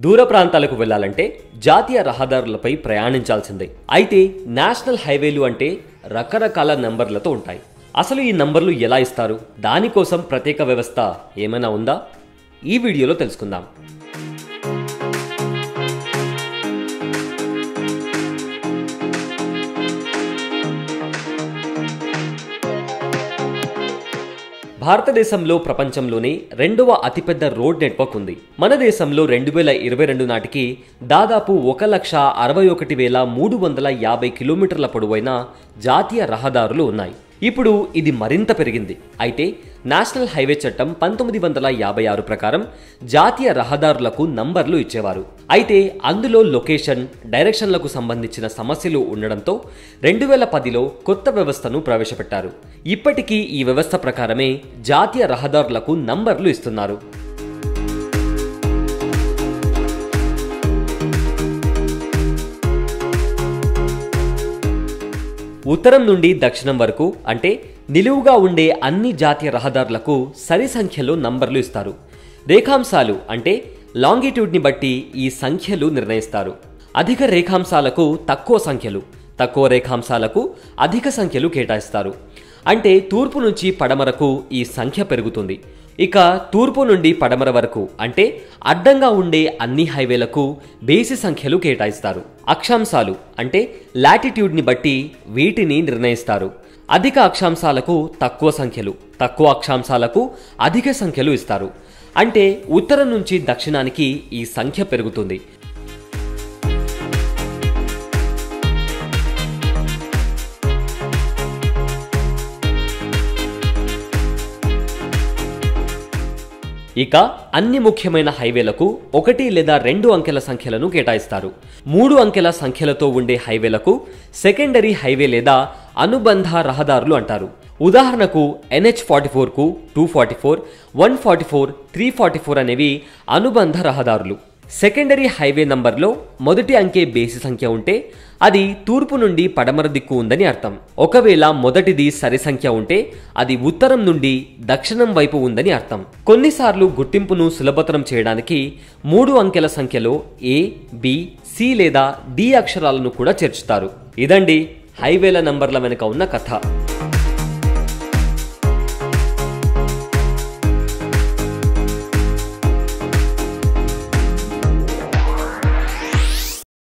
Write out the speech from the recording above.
దూర ప్రాంతాలకు వెళ్ళాలంటే జాతీయ రహదారులపై ప్రయాణించాల్సిందే అయితే నేషనల్ హైవేలు అంటే రకరకాల నంబర్లతో ఉంటాయి అసలు ఈ నంబర్లు ఎలా ఇస్తారు దానికోసం ప్రత్యేక వ్యవస్థ ఏమైనా ఉందా ఈ వీడియోలో తెలుసుకుందాం భారతదేశంలో ప్రపంచంలోనే రెండవ అతిపెద్ద రోడ్ నెట్వర్క్ ఉంది మన దేశంలో రెండు వేల ఇరవై రెండు నాటికి దాదాపు ఒక లక్ష అరవై ఒకటి వేల మూడు వందల యాభై కిలోమీటర్ల పొడవైన జాతీయ రహదారులు ఉన్నాయి ఇప్పుడు ఇది మరింత పెరిగింది అయితే నేషనల్ హైవే చట్టం పంతొమ్మిది వందల యాభై ఆరు ప్రకారం జాతీయ రహదారులకు నంబర్లు ఇచ్చేవారు అయితే అందులో లొకేషన్ డైరెక్షన్లకు సంబంధించిన సమస్యలు ఉండడంతో రెండు వేల పదిలో కొత్త వ్యవస్థను ప్రవేశపెట్టారు ఇప్పటికీ ఈ వ్యవస్థ ప్రకారమే జాతీయ రహదారులకు నంబర్లు ఇస్తున్నారు ఉత్తరం నుండి దక్షిణం వరకు అంటే నిలువుగా ఉండే అన్ని జాతీయ రహదారులకు సరి సంఖ్యలో నంబర్లు ఇస్తారు రేఖాంశాలు అంటే లాంగిట్యూడ్ని బట్టి ఈ సంఖ్యలు నిర్ణయిస్తారు అధిక రేఖాంశాలకు తక్కువ సంఖ్యలు తక్కువ రేఖాంశాలకు అధిక సంఖ్యలు కేటాయిస్తారు అంటే తూర్పు నుంచి పడమరకు ఈ సంఖ్య పెరుగుతుంది ఇక తూర్పు నుండి పడమర వరకు అంటే అడ్డంగా ఉండే అన్ని హైవేలకు బేసి సంఖ్యలు కేటాయిస్తారు అక్షాంశాలు అంటే లాటిట్యూడ్ని బట్టి వీటిని నిర్ణయిస్తారు అధిక అక్షాంశాలకు తక్కువ సంఖ్యలు తక్కువ అక్షాంశాలకు అధిక సంఖ్యలు ఇస్తారు అంటే ఉత్తరం నుంచి దక్షిణానికి ఈ సంఖ్య పెరుగుతుంది ఇక అన్ని ముఖ్యమైన హైవేలకు ఒకటి లేదా రెండు అంకెల సంఖ్యలను కేటాయిస్తారు మూడు అంకెల సంఖ్యలతో ఉండే హైవేలకు సెకండరీ హైవే లేదా అనుబంధ రహదారులు అంటారు ఉదాహరణకు ఎన్హెచ్ ఫార్టీ ఫోర్కు two forty four one forty four three forty four అనేవి అనుబంధ రహదారులు సెకండరీ హైవే నంబర్లో మొదటి అంకె బేసి సంఖ్య ఉంటే అది తూర్పు నుండి పడమర దిక్కు ఉందని అర్థం ఒకవేళ మొదటిది సరి సంఖ్య ఉంటే అది ఉత్తరం నుండి దక్షిణం వైపు ఉందని అర్థం కొన్నిసార్లు గుర్తింపును సులభతరం చేయడానికి మూడు అంకెల సంఖ్యలో ఏ బి సి లేదా డి అక్షరాలను కూడా చేర్చుతారు ఇదండి హైవేల నంబర్ల వెనుక ఉన్న కథ